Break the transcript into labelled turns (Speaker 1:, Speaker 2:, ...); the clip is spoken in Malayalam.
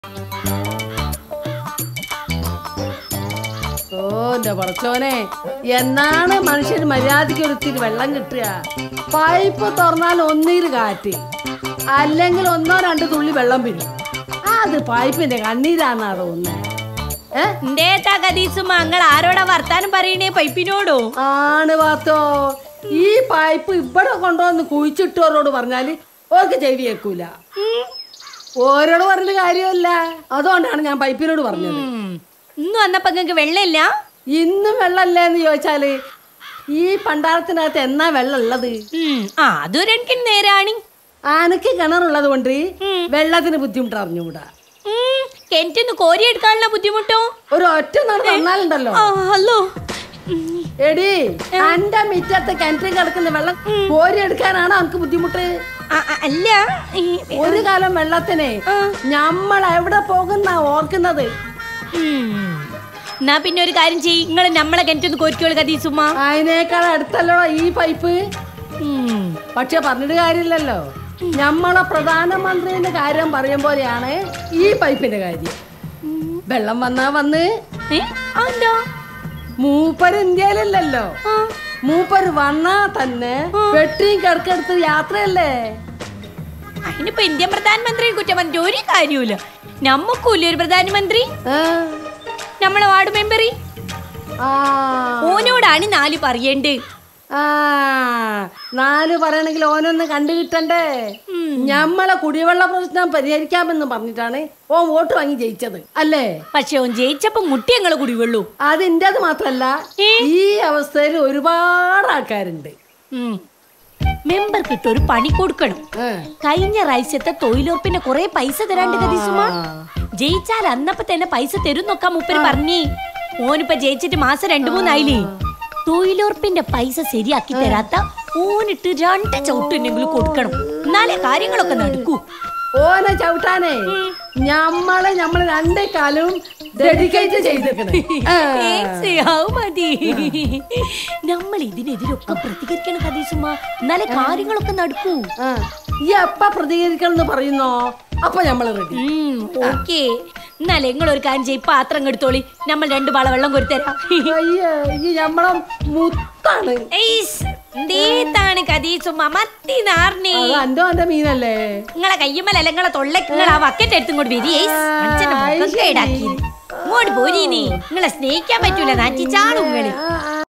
Speaker 1: ഓ എന്റെ പറച്ചോനെ എന്നാണ് മനുഷ്യന് മര്യാദയ്ക്ക് ഒരുത്തിരി വെള്ളം കിട്ടുക പൈപ്പ് തുറന്നാൽ ഒന്നീര് കാറ്റ് അല്ലെങ്കിൽ ഒന്നോ രണ്ട് തുള്ളി വെള്ളം പിരിയും അത് പൈപ്പിന്റെ കണ്ണീരാന്നാ തോന്നുന്നത് ഏ
Speaker 2: എന്തേത്താ കദീസുമ്മ നിങ്ങൾ ആരോടാ വർത്താനം പറയണേ പൈപ്പിനോടോ
Speaker 1: ആണ് വാത്തോ ഈ പൈപ്പ് ഇവിടെ കൊണ്ടുവന്ന് കുഴിച്ചിട്ടോരോട് പറഞ്ഞാല് ഓർക്ക് ചെവി കേൾക്കൂല ഓരോട് പറഞ്ഞ കാര്യമല്ല അതുകൊണ്ടാണ് ഞാൻ പൈപ്പിനോട് പറഞ്ഞത്
Speaker 2: ഉം. ഇന്ന് വന്നപ്പോ നിങ്ങക്ക് വെള്ളമില്ല
Speaker 1: ഇന്നും വെള്ളമില്ലേന്ന് ചോദിച്ചാല് ഈ പണ്ടാരത്തിനകത്ത് എന്നാ വെള്ളം ഉള്ളത്
Speaker 2: ഉം. ആ അതൊരു എനിക്ക് നേരാണ്
Speaker 1: ആനക്ക് കിണറുള്ളത് കൊണ്ട് വെള്ളത്തിന് ബുദ്ധിമുട്ട് അറിഞ്ഞുകൂടാ
Speaker 2: ഉം. കിണറ്റിന്ന് കോരി എടുക്കാനുള്ള ബുദ്ധിമുട്ടോ
Speaker 1: ഒരു ഒറ്റ നട തന്നാലുണ്ടല്ലോ
Speaker 2: ആ ഹലോ
Speaker 1: എടി എന്റെ മിറ്റത്ത് കിണറ്റിൽ കിടക്കുന്ന വെള്ളം കോരി എടുക്കാനാണ് നമുക്ക് ബുദ്ധിമുട്ട്
Speaker 2: അല്ല ഈ,
Speaker 1: ഒരു കാലം വെള്ളത്തിന് നമ്മൾ എവിടെ പോകുന്ന ഓർക്കുന്നത്
Speaker 2: ഉം. എന്നാ പിന്നെ ഒരു കാര്യം ചെയ്യ് നിങ്ങൾ നമ്മളെ കിണറ്റൊന്ന് കോരിക്കോളൂ കദീസുമ്മ
Speaker 1: അതിനേക്കാൾ അടുത്തല്ലോ ഈ പൈപ്പ്
Speaker 2: ഉം.
Speaker 1: പക്ഷെ പറഞ്ഞിട്ട് കാര്യമില്ലല്ലോ നമ്മളെ പ്രധാനമന്ത്രിന്റെ കാര്യം പറയും പോലെയാണ് ഈ പൈപ്പിന്റെ കാര്യം വെള്ളം വന്നാ വന്ന്
Speaker 2: ഏ? അതെന്താ?
Speaker 1: മൂപ്പര് ഇന്ത്യയിലല്ലല്ലോ
Speaker 2: ആ.
Speaker 1: മൂപ്പര് വന്നാ തന്നെ വെട്ടിയും കിടക്കെടുത്ത് യാത്രയല്ലേ
Speaker 2: അതിനിപ്പോ ഇന്ത്യൻ പ്രധാനമന്ത്രി കുറ്റം പറഞ്ഞിട്ട് ഒരു കാര്യമില്ല നമ്മക്കൂല്ലേ ഒരു പ്രധാനമന്ത്രി
Speaker 1: ആ.
Speaker 2: നമ്മളെ വാർഡ് മെമ്പറി
Speaker 1: ആ.
Speaker 2: ഓനോടാണ് നാല് പറയണ്ട്
Speaker 1: ആ നാല് പറയണെങ്കിൽ ഓനൊന്ന് കണ്ടു കിട്ടണ്ടേ ഞമ്മളെ കുടിവെള്ള പ്രശ്നം പരിഹരിക്കാമെന്ന് പറഞ്ഞിട്ടാണ് ഓൻ വോട്ട് വാങ്ങി ജയിച്ചത് അല്ലേ
Speaker 2: പക്ഷെ ഓൻ ജയിച്ചപ്പോ മുട്ടി ഞങ്ങളെ കുടിവെള്ളൂ
Speaker 1: അതിൻ്റെത് മാത്രല്ല ഈ അവസ്ഥയിൽ ഒരുപാട് ആൾക്കാരുണ്ട്
Speaker 2: മെമ്പർക്ക് ഇട്ട് ഒരു പണി കൊടുക്കണം
Speaker 1: ഏ.
Speaker 2: കഴിഞ്ഞ പ്രാവശ്യത്തെ തൊഴിലുറപ്പിന്റെ കുറെ പൈസ തരാണ്ട് കതീസുമ ജയിച്ചാൽ അന്നപ്പോ തന്നെ പൈസ തരും നോക്കാൻ മുപ്പര് പറഞ്ഞേ ഓനിപ്പോ ജയിച്ചിട്ട് മാസം രണ്ടു മൂന്നായില്ലേ തൊഴിലുറപ്പിന്റെ പൈസ ശരിയാക്കി തരാത്ത ഓനിട്ട് രണ്ട് ചവിട്ടെങ്കിലും കൊടുക്കണം എന്നാലേ കാര്യങ്ങളൊക്കെ നടക്കൂ
Speaker 1: ഓനെ ചവിട്ടാനേ ഞമ്മള് ഞമ്മള് രണ്ടേ കാലവും ഡെഡിക്കേറ്റ് ചെയ്തിരിക്കണേ ആ.
Speaker 2: Thanks, അത് മതി നമ്മൾ ഇതിനെതിരൊക്കെ പ്രതികരിക്കണം കതീസുമ എന്നാലേ കാര്യങ്ങളൊക്കെ നടക്കൂ
Speaker 1: ആ. ഈ എപ്പ പ്രതികരിക്കണം എന്ന് പറയുന്നോ അപ്പൊ ഞമ്മള് റെഡി
Speaker 2: ഓക്കേ എന്നാലേ നിങ്ങൾ ഒരു കാര്യം ചെയ്യ് പാത്രം എടുത്തോളി നമ്മൾ രണ്ട് വള വെള്ളം കൊടുത്തരാം
Speaker 1: അയ്യോ ഈ ഞമ്മളെ മുത്താണ്
Speaker 2: എന്തേത്താണ് കതീസുമ്മ മത്തി നാർണേ
Speaker 1: അത് അന്റെ അന്റെ മീനല്ലേ
Speaker 2: നിങ്ങളെ കയ്യുമ്മലല്ല നിങ്ങളെ തൊള്ളക്ക് നിങ്ങൾ ആ വക്കറ്റ് എടുത്തും കൊണ്ട് വരി മനുഷ്യന്റെ മുഖം കേടാക്കി ഇങ്ങോട്ട് പോരീ നീ നിങ്ങളെ സ്നേഹിക്കാൻ പറ്റൂല നാറ്റിച്ചാളും നിങ്ങള്
Speaker 1: ആ, ആ,